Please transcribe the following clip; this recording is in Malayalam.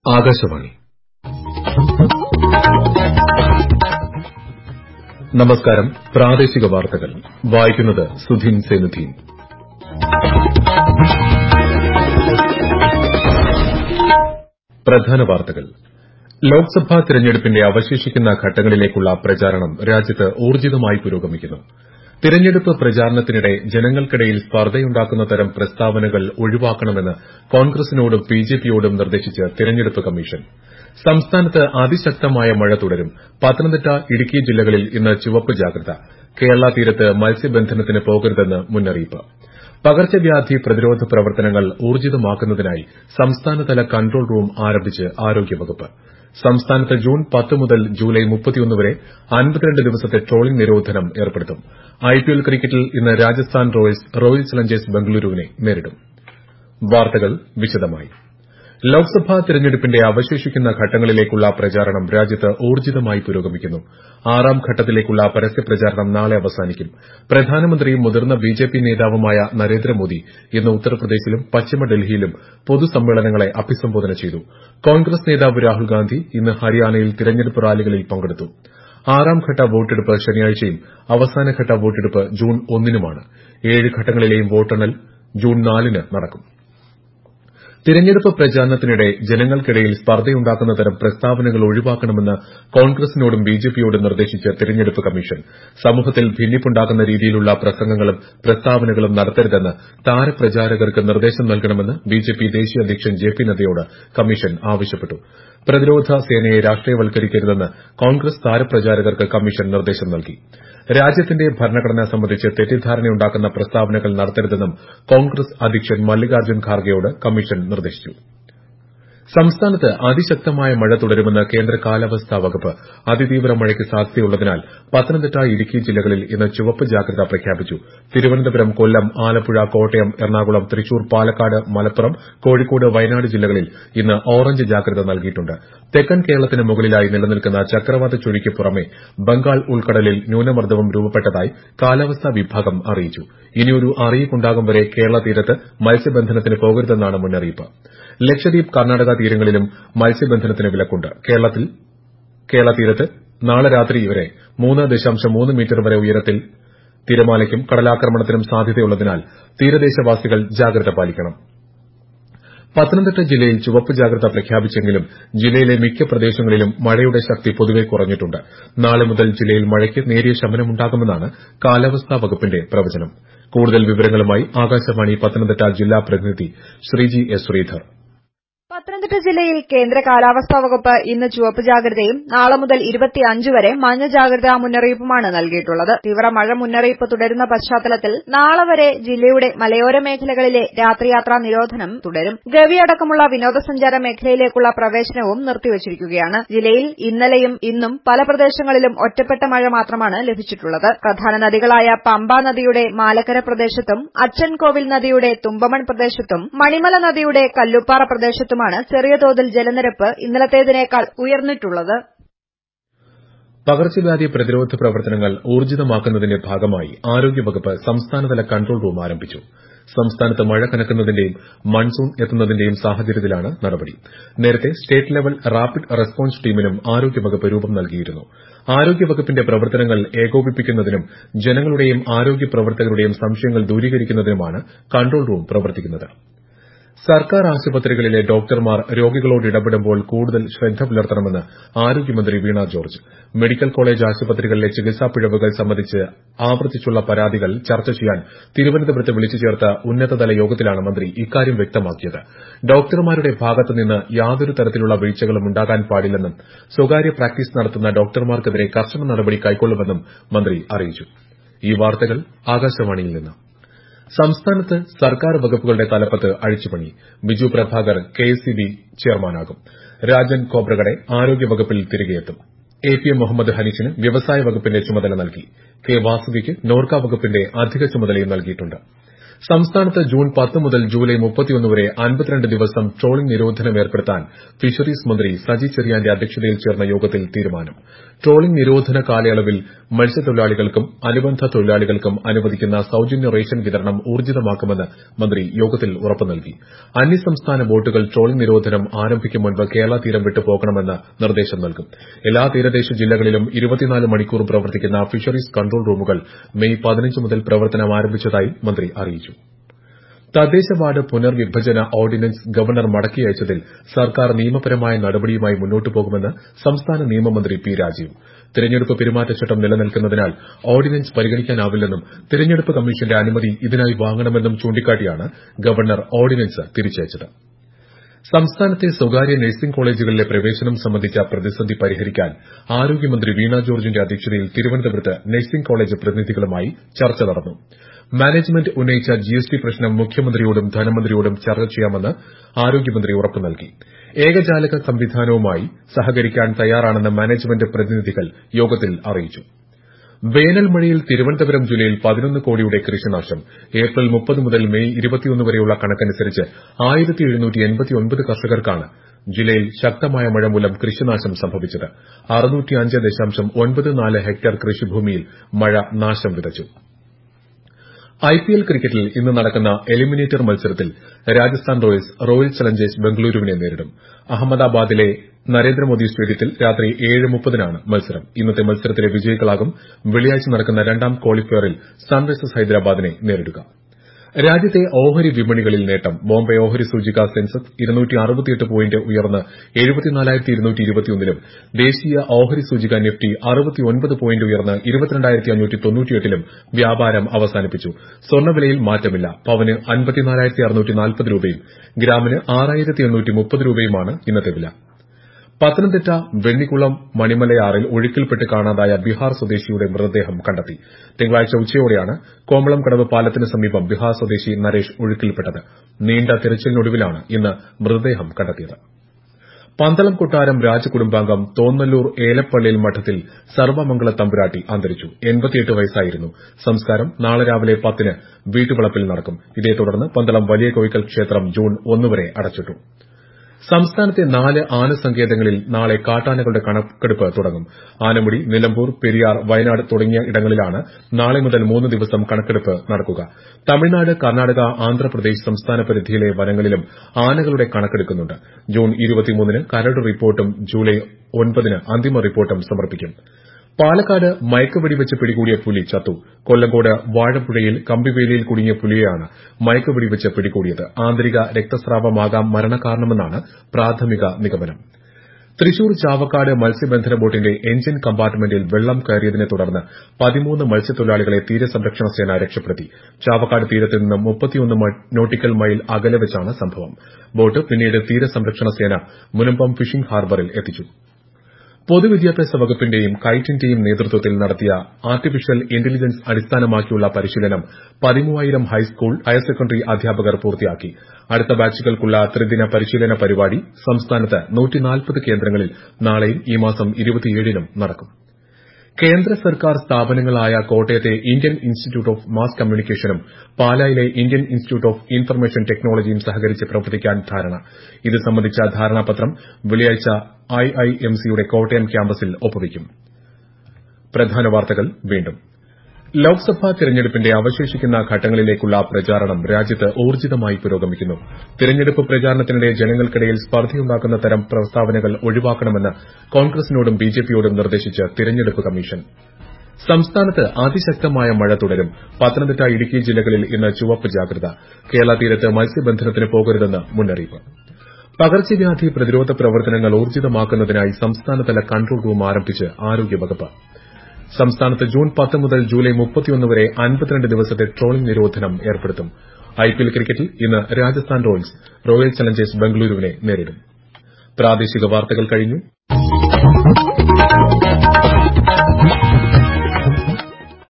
ആകാശവാണി നമസ്കാരം പ്രാദേശിക വാർത്തകൾ വായിക്കുന്നത് സുധീൻ സെനുദ്ദീൻ പ്രധാന വാർത്തകൾ ലോക്സഭാ തെരഞ്ഞെടുപ്പിന്റെ അവശേഷിക്കുന്ന ഘട്ടങ്ങളിലേക്കുള്ള പ്രചാരണം രാജ്യത്ത് ഊർജ്ജിതമായി പുരോഗമിക്കുന്നു തിരഞ്ഞെടുപ്പ് പ്രചാരണത്തിനിടെ ജനങ്ങൾക്കിടയിൽ സ്പർദ്ധയുണ്ടാക്കുന്ന തരം പ്രസ്താവനകൾ ഒഴിവാക്കണമെന്ന് കോൺഗ്രസിനോടും ബിജെപിയോടും നിർദ്ദേശിച്ച് തിരഞ്ഞെടുപ്പ് കമ്മീഷൻ സംസ്ഥാനത്ത് അതിശക്തമായ മഴ തുടരും പത്തനംതിട്ട ഇടുക്കി ജില്ലകളിൽ ഇന്ന് ചുവപ്പ് ജാഗ്രത കേരള തീരത്ത് മത്സ്യബന്ധനത്തിന് പോകരുതെന്ന് മുന്നറിയിപ്പ് പകർച്ചവ്യാധി പ്രതിരോധ പ്രവർത്തനങ്ങൾ ഊർജ്ജിതമാക്കുന്നതിനായി സംസ്ഥാനതല കൺട്രോൾ റൂം ആരംഭിച്ച് ആരോഗ്യവകുപ്പ് സംസ്ഥാനത്ത് ജൂൺ പത്ത് മുതൽ ജൂലൈ വരെ അൻപത്തിരണ്ട് ദിവസത്തെ ട്രോളിംഗ് നിരോധനം ഏർപ്പെടുത്തും ഐപിഎൽ ക്രിക്കറ്റിൽ ഇന്ന് രാജസ്ഥാൻ റോയൽസ് റോയൽ ചലഞ്ചേഴ്സ് ബംഗളൂരുവിനെ നേരിടും വാർത്തകൾ വിശദമായി ലോക്സഭാ തെരഞ്ഞെടുപ്പിന്റെ അവശേഷിക്കുന്ന ഘട്ടങ്ങളിലേക്കുള്ള പ്രചാരണം രാജ്യത്ത് ഊർജ്ജിതമായി പുരോഗമിക്കുന്നു ആറാം ഘട്ടത്തിലേക്കുള്ള പരസ്യപ്രചാരണം നാളെ അവസാനിക്കും പ്രധാനമന്ത്രിയും മുതിർന്ന ബിജെപി നേതാവുമായ നരേന്ദ്രമോദി ഇന്ന് ഉത്തർപ്രദേശിലും പശ്ചിമ ഡൽഹിയിലും പൊതുസമ്മേളനങ്ങളെ അഭിസംബോധന ചെയ്തു കോൺഗ്രസ് നേതാവ് രാഹുൽ ഗാന്ധി ഇന്ന് ഹരിയാനയിൽ തിരഞ്ഞെടുപ്പ് റാലികളിൽ പങ്കെടുത്തു ആറാംഘട്ട വോട്ടെടുപ്പ് ശനിയാഴ്ചയും അവസാനഘട്ട വോട്ടെടുപ്പ് ജൂൺ ഒന്നിനുമാണ് ഏഴ് ഘട്ടങ്ങളിലെയും വോട്ടെണ്ണൽ ജൂൺ നാലിന് നടക്കും തിരഞ്ഞെടുപ്പ് പ്രചാരണത്തിനിടെ ജനങ്ങൾക്കിടയിൽ സ്പർദ്ധയുണ്ടാക്കുന്ന തരം പ്രസ്താവനകൾ ഒഴിവാക്കണമെന്ന് കോൺഗ്രസിനോടും ബിജെപിയോടും നിർദ്ദേശിച്ച് തിരഞ്ഞെടുപ്പ് കമ്മീഷൻ സമൂഹത്തിൽ ഭിന്നിപ്പുണ്ടാക്കുന്ന രീതിയിലുള്ള പ്രസംഗങ്ങളും പ്രസ്താവനകളും നടത്തരുതെന്ന് താരപ്രചാരകർക്ക് നിർദ്ദേശം നൽകണമെന്ന് ബിജെപി ദേശീയ അധ്യക്ഷൻ ജെ പി നദ്ദയോട് കമ്മീഷൻ ആവശ്യപ്പെട്ടു പ്രതിരോധ സേനയെ രാഷ്ട്രീയവൽക്കരിക്കരുതെന്ന് കോൺഗ്രസ് താരപ്രചാരകർക്ക് കമ്മീഷൻ നിർദ്ദേശം നൽകി രാജ്യത്തിന്റെ ഭരണഘടന സംബന്ധിച്ച് തെറ്റിദ്ധാരണയുണ്ടാക്കുന്ന പ്രസ്താവനകൾ നടത്തരുതെന്നും കോൺഗ്രസ് അധ്യക്ഷൻ മല്ലികാർജ്ജുൻ ഖാർഗെയോട് കമ്മീഷൻ നിർദ്ദേശിച്ചു സംസ്ഥാനത്ത് അതിശക്തമായ മഴ തുടരുമെന്ന് കേന്ദ്ര കാലാവസ്ഥാ വകുപ്പ് അതിതീവ്ര മഴയ്ക്ക് സാധ്യതയുള്ളതിനാൽ പത്തനംതിട്ട ഇടുക്കി ജില്ലകളിൽ ഇന്ന് ചുവപ്പ് ജാഗ്രത പ്രഖ്യാപിച്ചു തിരുവനന്തപുരം കൊല്ലം ആലപ്പുഴ കോട്ടയം എറണാകുളം തൃശൂർ പാലക്കാട് മലപ്പുറം കോഴിക്കോട് വയനാട് ജില്ലകളിൽ ഇന്ന് ഓറഞ്ച് ജാഗ്രത നൽകിയിട്ടുണ്ട് തെക്കൻ കേരളത്തിന് മുകളിലായി നിലനിൽക്കുന്ന ചക്രവാത ചുഴിക്ക് പുറമെ ബംഗാൾ ഉൾക്കടലിൽ ന്യൂനമർദ്ദവും രൂപപ്പെട്ടതായി കാലാവസ്ഥാ വിഭാഗം അറിയിച്ചു ഇനിയൊരു അറിയിപ്പുണ്ടാകും വരെ കേരള തീരത്ത് മത്സ്യബന്ധനത്തിന് പോകരുതെന്നാണ് മുന്നറിയിപ്പ് ലക്ഷദ്വീപ് കർണാടക തീരങ്ങളിലും മത്സ്യബന്ധനത്തിന് വിലക്കുണ്ട് കേരള തീരത്ത് നാളെ രാത്രി വരെ മൂന്ന് ദശാംശം മൂന്ന് മീറ്റർ വരെ ഉയരത്തിൽ തിരമാലയ്ക്കും കടലാക്രമണത്തിനും സാധ്യതയുള്ളതിനാൽ തീരദേശവാസികൾ ജാഗ്രത പാലിക്കണം പത്തനംതിട്ട ജില്ലയിൽ ചുവപ്പ് ജാഗ്രത പ്രഖ്യാപിച്ചെങ്കിലും ജില്ലയിലെ മിക്ക പ്രദേശങ്ങളിലും മഴയുടെ ശക്തി പൊതുവെ കുറഞ്ഞിട്ടുണ്ട് നാളെ മുതൽ ജില്ലയിൽ മഴയ്ക്ക് നേരിയ ശമനമുണ്ടാകുമെന്നാണ് കാലാവസ്ഥാ വകുപ്പിന്റെ പ്രവചനം കൂടുതൽ വിവരങ്ങളുമായി ആകാശവാണി പത്തനംതിട്ട ജില്ലാ പ്രതിനിധി ശ്രീജി എസ് ശ്രീധർ പത്തനംതിട്ട ജില്ലയിൽ കേന്ദ്ര കാലാവസ്ഥാ വകുപ്പ് ഇന്ന് ചുവപ്പ് ജാഗ്രതയും നാളെ മുതൽ ഇരുപത്തിയഞ്ച് വരെ മഞ്ഞ ജാഗ്രതാ മുന്നറിയിപ്പുമാണ് നൽകിയിട്ടുള്ളത് തീവ്ര മഴ മുന്നറിയിപ്പ് തുടരുന്ന പശ്ചാത്തലത്തിൽ നാളെ വരെ ജില്ലയുടെ മലയോര മേഖലകളിലെ രാത്രിയാത്രാ നിരോധനം തുടരും ഗവി അടക്കമുള്ള വിനോദസഞ്ചാര മേഖലയിലേക്കുള്ള പ്രവേശനവും നിർത്തിവച്ചിരിക്കുകയാണ് ജില്ലയിൽ ഇന്നലെയും ഇന്നും പല പ്രദേശങ്ങളിലും ഒറ്റപ്പെട്ട മഴ മാത്രമാണ് ലഭിച്ചിട്ടുള്ളത് പ്രധാന നദികളായ പമ്പ നദിയുടെ മാലക്കര പ്രദേശത്തും അച്ചൻകോവിൽ നദിയുടെ തുമ്പമൺ പ്രദേശത്തും മണിമല നദിയുടെ കല്ലുപ്പാറ പ്രദേശത്തും മാണ് ചെറിയ തോതിൽ ജലനിരപ്പ് ഇന്നലത്തേതിനേക്കാൾ ഉയർന്നിട്ടുള്ളത് പകർച്ചവ്യാധി പ്രതിരോധ പ്രവർത്തനങ്ങൾ ഊർജ്ജിതമാക്കുന്നതിന്റെ ഭാഗമായി ആരോഗ്യവകുപ്പ് സംസ്ഥാനതല കൺട്രോൾ റൂം ആരംഭിച്ചു സംസ്ഥാനത്ത് മഴ കനക്കുന്നതിന്റെയും മൺസൂൺ എത്തുന്നതിന്റെയും സാഹചര്യത്തിലാണ് നടപടി നേരത്തെ സ്റ്റേറ്റ് ലെവൽ റാപ്പിഡ് റെസ്പോൺസ് ടീമിനും ആരോഗ്യവകുപ്പ് രൂപം നൽകിയിരുന്നു ആരോഗ്യവകുപ്പിന്റെ പ്രവർത്തനങ്ങൾ ഏകോപിപ്പിക്കുന്നതിനും ജനങ്ങളുടെയും ആരോഗ്യ പ്രവർത്തകരുടെയും സംശയങ്ങൾ ദൂരീകരിക്കുന്നതിനുമാണ് കൺട്രോൾ റൂം പ്രവർത്തിക്കുന്നത് സർക്കാർ ആശുപത്രികളിലെ ഡോക്ടർമാർ രോഗികളോട് ഇടപെടുമ്പോൾ കൂടുതൽ ശ്രദ്ധ പുലർത്തണമെന്ന് ആരോഗ്യമന്ത്രി വീണ ജോർജ് മെഡിക്കൽ കോളേജ് ആശുപത്രികളിലെ ചികിത്സാ പിഴവുകൾ സംബന്ധിച്ച് ആവർത്തിച്ചുള്ള പരാതികൾ ചർച്ച ചെയ്യാൻ തിരുവനന്തപുരത്ത് വിളിച്ചു ചേർത്ത ഉന്നതതല യോഗത്തിലാണ് മന്ത്രി ഇക്കാര്യം വ്യക്തമാക്കിയത് ഡോക്ടർമാരുടെ ഭാഗത്തുനിന്ന് യാതൊരു തരത്തിലുള്ള വീഴ്ചകളും ഉണ്ടാകാൻ പാടില്ലെന്നും സ്വകാര്യ പ്രാക്ടീസ് നടത്തുന്ന ഡോക്ടർമാർക്കെതിരെ കർശന നടപടി കൈക്കൊള്ളുമെന്നും മന്ത്രി അറിയിച്ചു ഈ വാർത്തകൾ ആകാശവാണിയിൽ നിന്ന് സംസ്ഥാനത്ത് സർക്കാർ വകുപ്പുകളുടെ തലപ്പത്ത് അഴിച്ചുപണി ബിജു പ്രഭാകർ കെഎസ്ഇബി ചെയർമാനാകും രാജൻ കോബ്രഗഡെ ആരോഗ്യവകുപ്പിൽ തിരികെയെത്തും എ പി എം മുഹമ്മദ് ഹനീഷിന് വ്യവസായ വകുപ്പിന്റെ ചുമതല നൽകി കെ വാസുകിക്ക് നോർക്ക വകുപ്പിന്റെ അധിക ചുമതലയും നൽകിയിട്ടുണ്ട് സംസ്ഥാനത്ത് ജൂൺ പത്ത് മുതൽ ജൂലൈ മുപ്പത്തിയൊന്ന് വരെ അൻപത്തിരണ്ട് ദിവസം ട്രോളിംഗ് നിരോധനം ഏർപ്പെടുത്താൻ ഫിഷറീസ് മന്ത്രി സജി ചെറിയാന്റെ അധ്യക്ഷതയിൽ ചേർന്ന യോഗത്തിൽ തീരുമാനം ട്രോളിംഗ് നിരോധന കാലയളവിൽ മത്സ്യത്തൊഴിലാളികൾക്കും അനുബന്ധ തൊഴിലാളികൾക്കും അനുവദിക്കുന്ന സൌജന്യ റേഷൻ വിതരണം ഊർജിതമാക്കുമെന്ന് മന്ത്രി യോഗത്തിൽ ഉറപ്പു നൽകി അന്യസംസ്ഥാന ബോട്ടുകൾ ട്രോളിംഗ് നിരോധനം ആരംഭിക്കും മുൻപ് കേരള തീരം വിട്ടു പോകണമെന്ന് നിർദ്ദേശം നൽകും എല്ലാ തീരദേശ ജില്ലകളിലും ഇരുപത്തിനാല് മണിക്കൂർ പ്രവർത്തിക്കുന്ന ഫിഷറീസ് കൺട്രോൾ റൂമുകൾ മെയ് പതിനഞ്ച് മുതൽ പ്രവർത്തനം ആരംഭിച്ചതായി മന്ത്രി അറിയിച്ചു തദ്ദേശ വാർഡ് പുനർവിഭജന ഓർഡിനൻസ് ഗവർണർ മടക്കി അയച്ചതിൽ സർക്കാർ നിയമപരമായ നടപടിയുമായി മുന്നോട്ടു പോകുമെന്ന് സംസ്ഥാന നിയമമന്ത്രി പി രാജീവ് തിരഞ്ഞെടുപ്പ് പെരുമാറ്റച്ചട്ടം നിലനിൽക്കുന്നതിനാൽ ഓർഡിനൻസ് പരിഗണിക്കാനാവില്ലെന്നും തിരഞ്ഞെടുപ്പ് കമ്മീഷന്റെ അനുമതി ഇതിനായി വാങ്ങണമെന്നും ചൂണ്ടിക്കാട്ടിയാണ് ഗവർണർ ഓർഡിനൻസ് തിരിച്ചയച്ചത് സംസ്ഥാനത്തെ സ്വകാര്യ നഴ്സിംഗ് കോളേജുകളിലെ പ്രവേശനം സംബന്ധിച്ച പ്രതിസന്ധി പരിഹരിക്കാൻ ആരോഗ്യമന്ത്രി വീണ ജോർജിന്റെ അധ്യക്ഷതയിൽ തിരുവനന്തപുരത്ത് നഴ്സിംഗ് കോളേജ് പ്രതിനിധികളുമായി ചർച്ച നടന്നു മാനേജ്മെന്റ് ഉന്നയിച്ച ജിഎസ്ടി പ്രശ്നം മുഖ്യമന്ത്രിയോടും ധനമന്ത്രിയോടും ചർച്ച ചെയ്യാമെന്ന് ആരോഗ്യമന്ത്രി ഉറപ്പു നൽകി ഏകജാലക സംവിധാനവുമായി സഹകരിക്കാൻ തയ്യാറാണെന്ന് മാനേജ്മെന്റ് പ്രതിനിധികൾ യോഗത്തിൽ അറിയിച്ചു വേനൽ മഴയിൽ തിരുവനന്തപുരം ജില്ലയിൽ പതിനൊന്ന് കോടിയുടെ കൃഷിനാശം ഏപ്രിൽ മുപ്പത് മുതൽ മെയ് ഇരുപത്തിയൊന്ന് വരെയുള്ള കണക്കനുസരിച്ച് ആയിരത്തി എഴുന്നൂറ്റി എൺപത്തിയൊൻപത് കർഷകർക്കാണ് ജില്ലയിൽ ശക്തമായ മഴ മൂലം കൃഷിനാശം സംഭവിച്ചത് അറുന്നൂറ്റിയഞ്ച് ദശാംശം ഒൻപത് നാല് ഹെക്ടർ കൃഷിഭൂമിയിൽ മഴ നാശം വിതച്ചു ഐപിഎൽ ക്രിക്കറ്റിൽ ഇന്ന് നടക്കുന്ന എലിമിനേറ്റർ മത്സരത്തിൽ രാജസ്ഥാൻ റോയൽസ് റോയൽ ചലഞ്ചേഴ്സ് ബംഗളൂരുവിനെ നേരിടും അഹമ്മദാബാദിലെ നരേന്ദ്രമോദി സ്റ്റേഡിയത്തിൽ രാത്രി ഏഴ് മുപ്പതിനാണ് മത്സരം ഇന്നത്തെ മത്സരത്തിലെ വിജയികളാകും വെള്ളിയാഴ്ച നടക്കുന്ന രണ്ടാം ക്വാളിഫയറിൽ സൺറൈസേഴ്സ് ഹൈദരാബാദിനെ നേരിടുക രാജ്യത്തെ ഓഹരി വിപണികളിൽ നേട്ടം ബോംബെ ഓഹരി സൂചിക സെൻസെക്സ് പോയിന്റ് ഉയർന്ന് ലും ദേശീയ ഓഹരി സൂചിക നിഫ്റ്റി പോയിന്റ് ഉയർന്ന് ലും വ്യാപാരം അവസാനിപ്പിച്ചു സ്വർണ്ണവിലയിൽ മാറ്റമില്ല പവന് രൂപയും ഗ്രാമിന് രൂപയുമാണ് ഇന്നത്തെ വില പത്തനംതിട്ട വെണ്ണിക്കുളം മണിമലയാറിൽ ഒഴുക്കിൽപ്പെട്ട് കാണാതായ ബീഹാർ സ്വദേശിയുടെ മൃതദേഹം കണ്ടെത്തി തിങ്കളാഴ്ച ഉച്ചയോടെയാണ് കോമളംകടവ് പാലത്തിന് സമീപം ബീഹാർ സ്വദേശി നരേഷ് ഒഴുക്കിൽപ്പെട്ടത് നീണ്ട തിരച്ചിലിനൊടുവിലാണ് ഇന്ന് മൃതദേഹം കണ്ടെത്തിയത് പന്തളം കൊട്ടാരം രാജകുടുംബാംഗം തോന്നല്ലൂർ ഏലപ്പള്ളിയിൽ മഠത്തിൽ സർവമംഗള തമ്പുരാട്ടി അന്തരിച്ചു വയസ്സായിരുന്നു സംസ്കാരം നാളെ രാവിലെ പത്തിന് വീട്ടുവളപ്പിൽ നടക്കും ഇതേ തുടർന്ന് പന്തളം വലിയ കോയിക്കൽ ക്ഷേത്രം ജൂൺ ഒന്ന് വരെ അടച്ചിട്ടു സംസ്ഥാനത്തെ നാല് ആനസങ്കേതങ്ങളിൽ നാളെ കാട്ടാനകളുടെ കണക്കെടുപ്പ് തുടങ്ങും ആനമുടി നിലമ്പൂർ പെരിയാർ വയനാട് തുടങ്ങിയ ഇടങ്ങളിലാണ് നാളെ മുതൽ മൂന്ന് ദിവസം കണക്കെടുപ്പ് നടക്കുക തമിഴ്നാട് കർണാടക ആന്ധ്രാപ്രദേശ് സംസ്ഥാന പരിധിയിലെ വനങ്ങളിലും ആനകളുടെ കണക്കെടുക്കുന്നുണ്ട് ജൂൺ ന് കരട് റിപ്പോർട്ടും ജൂലൈ ഒൻപതിന് അന്തിമ റിപ്പോർട്ടും സമർപ്പിക്കും പാലക്കാട് മയക്കുവെടിവെച്ച് പിടികൂടിയ പുലി ചത്തു കൊല്ലങ്കോട് വാഴപ്പുഴയിൽ കമ്പിവേലിയിൽ കുടുങ്ങിയ പുലിയെയാണ് മയക്കുവെടിവെച്ച് പിടികൂടിയത് ആന്തരിക രക്തസ്രാവമാകാം മരണകാരണമെന്നാണ് പ്രാഥമിക നിഗമനം തൃശൂർ ചാവക്കാട് മത്സ്യബന്ധന ബോട്ടിന്റെ എഞ്ചിൻ കമ്പാർട്ട്മെന്റിൽ വെള്ളം കയറിയതിനെ തുടർന്ന് പതിമൂന്ന് മത്സ്യത്തൊഴിലാളികളെ തീരസംരക്ഷണ സേന രക്ഷപ്പെടുത്തി ചാവക്കാട് തീരത്ത് നിന്ന് മുപ്പത്തിയൊന്ന് നോട്ടിക്കൽ മൈൽ അകലെ വെച്ചാണ് സംഭവം ബോട്ട് പിന്നീട് തീരസംരക്ഷണ സേന മുനമ്പം ഫിഷിംഗ് ഹാർബറിൽ എത്തിച്ചു പൊതുവിദ്യാഭ്യാസ വകുപ്പിന്റെയും കൈറ്റിന്റെയും നേതൃത്വത്തിൽ നടത്തിയ ആർട്ടിഫിഷ്യൽ ഇന്റലിജൻസ് അടിസ്ഥാനമാക്കിയുള്ള പരിശീലനം പതിമൂവായിരം ഹൈസ്കൂൾ ഹയർ സെക്കൻഡറി അധ്യാപകർ പൂർത്തിയാക്കി അടുത്ത ബാച്ചുകൾക്കുള്ള ത്രിദിന പരിശീലന പരിപാടി സംസ്ഥാനത്ത് കേന്ദ്രങ്ങളിൽ നാളെയും ഈ മാസം നും നടക്കും കേന്ദ്ര സർക്കാർ സ്ഥാപനങ്ങളായ കോട്ടയത്തെ ഇന്ത്യൻ ഇൻസ്റ്റിറ്റ്യൂട്ട് ഓഫ് മാസ് കമ്മ്യൂണിക്കേഷനും പാലായിലെ ഇന്ത്യൻ ഇൻസ്റ്റിറ്റ്യൂട്ട് ഓഫ് ഇൻഫർമേഷൻ ടെക്നോളജിയും സഹകരിച്ച് പ്രവർത്തിക്കാൻ ധാരണ ഇത് സംബന്ധിച്ച ധാരണാപത്രം വെള്ളിയാഴ്ച ഐഐഎംസിയുടെ കോട്ടയം ക്യാമ്പസിൽ ഒപ്പുവയ്ക്കും പ്രധാന വാർത്തകൾ വീണ്ടും ലോക്സഭാ തെരഞ്ഞെടുപ്പിന്റെ അവശേഷിക്കുന്ന ഘട്ടങ്ങളിലേക്കുള്ള പ്രചാരണം രാജ്യത്ത് ഊർജിതമായി പുരോഗമിക്കുന്നു തെരഞ്ഞെടുപ്പ് പ്രചാരണത്തിനിടെ ജനങ്ങൾക്കിടയിൽ സ്പർദ്ധയുണ്ടാക്കുന്ന തരം പ്രസ്താവനകൾ ഒഴിവാക്കണമെന്ന് കോൺഗ്രസിനോടും ബിജെപിയോടും നിർദ്ദേശിച്ച് തിരഞ്ഞെടുപ്പ് കമ്മീഷൻ സംസ്ഥാനത്ത് അതിശക്തമായ മഴ തുടരും പത്തനംതിട്ട ഇടുക്കി ജില്ലകളിൽ ഇന്ന് ചുവപ്പ് ജാഗ്രത കേരള തീരത്ത് മത്സ്യബന്ധനത്തിന് പോകരുതെന്ന് മുന്നറിയിപ്പ് പകർച്ചവ്യാധി പ്രതിരോധ പ്രവർത്തനങ്ങൾ ഊർജിതമാക്കുന്നതിനായി സംസ്ഥാനതല കൺട്രോൾ റൂം ആരംഭിച്ച് ആരോഗ്യവകുപ്പ് സംസ്ഥാനത്ത് ജൂൺ പത്ത് മുതൽ ജൂലൈ മുപ്പത്തിയൊന്ന് വരെ അൻപത്തിരണ്ട് ദിവസത്തെ ട്രോളിംഗ് നിരോധനം ഏർപ്പെടുത്തും ഐപിഎൽ ക്രിക്കറ്റിൽ ഇന്ന് രാജസ്ഥാൻ റോയൽസ് റോയൽ ചലഞ്ചേഴ്സ് ബംഗളൂരുവിനെ നേരിടും പ്രാദേശിക വാർത്തകൾ കഴിഞ്ഞു